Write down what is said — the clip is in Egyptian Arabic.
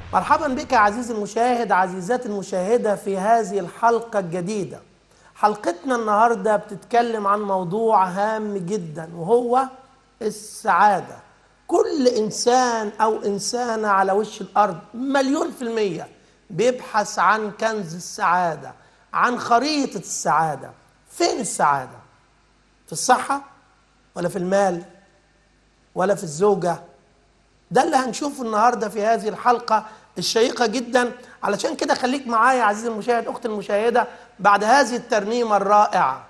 مرحبا بك عزيزي المشاهد عزيزاتي المشاهدة في هذه الحلقة الجديدة حلقتنا النهاردة بتتكلم عن موضوع هام جدا وهو السعادة كل إنسان أو إنسانة على وش الأرض مليون في المية بيبحث عن كنز السعادة عن خريطة السعادة فين السعادة؟ في الصحة ولا في المال ولا في الزوجة ده اللي هنشوفه النهاردة في هذه الحلقة الشيقة جدا علشان كده خليك معايا عزيزي المشاهد أختي المشاهدة بعد هذه الترنيمة الرائعة